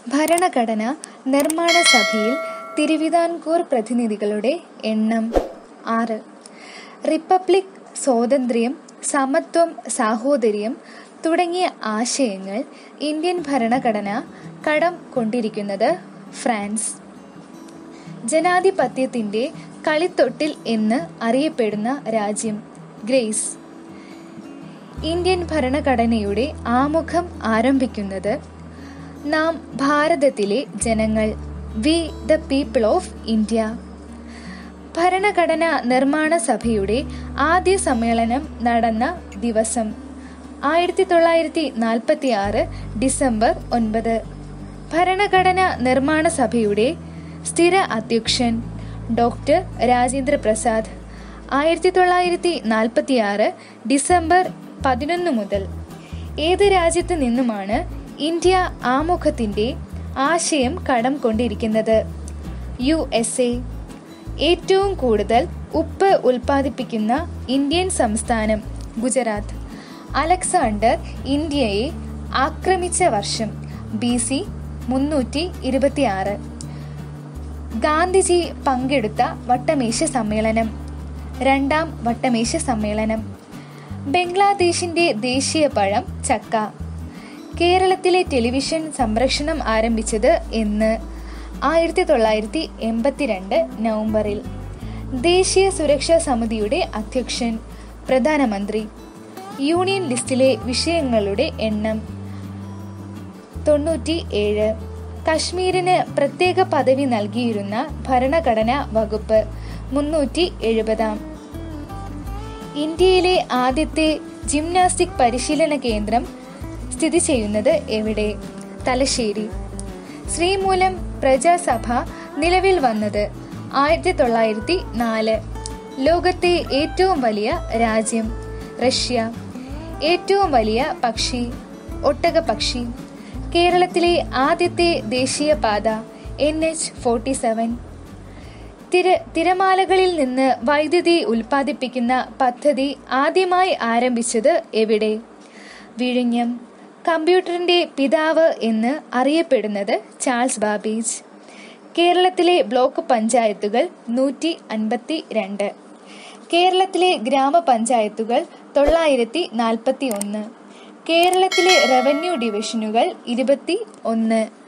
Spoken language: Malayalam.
ഭരണഘടന നിർമ്മാണ സഭയിൽ തിരുവിതാംകൂർ പ്രതിനിധികളുടെ എണ്ണം ആറ് റിപ്പബ്ലിക് സ്വാതന്ത്ര്യം സമത്വം സാഹോദര്യം തുടങ്ങിയ ആശയങ്ങൾ ഇന്ത്യൻ ഭരണഘടന കടം കൊണ്ടിരിക്കുന്നത് ഫ്രാൻസ് ജനാധിപത്യത്തിൻ്റെ കളിത്തൊട്ടിൽ എന്ന് അറിയപ്പെടുന്ന രാജ്യം ഗ്രേസ് ഇന്ത്യൻ ഭരണഘടനയുടെ ആമുഖം ആരംഭിക്കുന്നത് നാം ഭാരതത്തിലെ ജനങ്ങൾ we the people of India ഭരണഘടനാ നിർമ്മാണ സഭയുടെ ആദ്യ സമ്മേളനം നടന്ന ദിവസം ആയിരത്തി തൊള്ളായിരത്തി നാൽപ്പത്തി ആറ് ഡിസംബർ ഒൻപത് ഭരണഘടനാ നിർമ്മാണ സഭയുടെ സ്ഥിര അധ്യക്ഷൻ ഡോക്ടർ രാജേന്ദ്ര പ്രസാദ് ആയിരത്തി തൊള്ളായിരത്തി നാൽപ്പത്തി ആറ് ഡിസംബർ പതിനൊന്ന് മുതൽ ഏത് രാജ്യത്ത് നിന്നുമാണ് ഇന്ത്യ ആമുഖത്തിൻ്റെ ആശയം കടം കൊണ്ടിരിക്കുന്നത് യു എസ് എ ഏറ്റവും കൂടുതൽ ഉപ്പ് ഉൽപ്പാദിപ്പിക്കുന്ന ഇന്ത്യൻ സംസ്ഥാനം ഗുജറാത്ത് അലക്സാണ്ടർ ഇന്ത്യയെ ആക്രമിച്ച വർഷം ബി സി മുന്നൂറ്റി ഇരുപത്തിയാറ് ഗാന്ധിജി പങ്കെടുത്ത വട്ടമേശ സമ്മേളനം രണ്ടാം വട്ടമേശ സമ്മേളനം ബംഗ്ലാദേശിന്റെ ദേശീയ പഴം ചക്ക കേരളത്തിലെ ടെലിവിഷൻ സംരക്ഷണം ആരംഭിച്ചത് എന്ന് ആയിരത്തി തൊള്ളായിരത്തി എൺപത്തിരണ്ട് നവംബറിൽ ദേശീയ സുരക്ഷാ സമിതിയുടെ അധ്യക്ഷൻ പ്രധാനമന്ത്രി യൂണിയൻ ലിസ്റ്റിലെ വിഷയങ്ങളുടെ എണ്ണം തൊണ്ണൂറ്റി ഏഴ് കശ്മീരിന് പ്രത്യേക പദവി നൽകിയിരുന്ന ഭരണഘടനാ വകുപ്പ് മുന്നൂറ്റി എഴുപതാം ഇന്ത്യയിലെ ആദ്യത്തെ ജിംനാസ്റ്റിക് പരിശീലന കേന്ദ്രം സ്ഥിതി ചെയ്യുന്നത് എവിടെ തലശ്ശേരി ശ്രീമൂലം പ്രജാസഭ നിലവിൽ വന്നത് ആയിരത്തി തൊള്ളായിരത്തി നാല് ലോകത്തെ ഏറ്റവും വലിയ രാജ്യം റഷ്യ ഏറ്റവും വലിയ പക്ഷി ഒട്ടക പക്ഷി കേരളത്തിലെ ആദ്യത്തെ ദേശീയപാത എൻ എച്ച് ഫോർട്ടി സെവൻ തിര തിരമാലകളിൽ നിന്ന് വൈദ്യുതി ഉൽപ്പാദിപ്പിക്കുന്ന പദ്ധതി ആദ്യമായി ആരംഭിച്ചത് എവിടെ വിഴിഞ്ഞം കമ്പ്യൂട്ടറിന്റെ പിതാവ് എന്ന് അറിയപ്പെടുന്നത് ചാൾസ് ബാബേജ് കേരളത്തിലെ ബ്ലോക്ക് പഞ്ചായത്തുകൾ നൂറ്റി അൻപത്തി രണ്ട് കേരളത്തിലെ ഗ്രാമപഞ്ചായത്തുകൾ തൊള്ളായിരത്തി നാൽപ്പത്തി ഒന്ന് കേരളത്തിലെ റവന്യൂ ഡിവിഷനുകൾ ഇരുപത്തി ഒന്ന്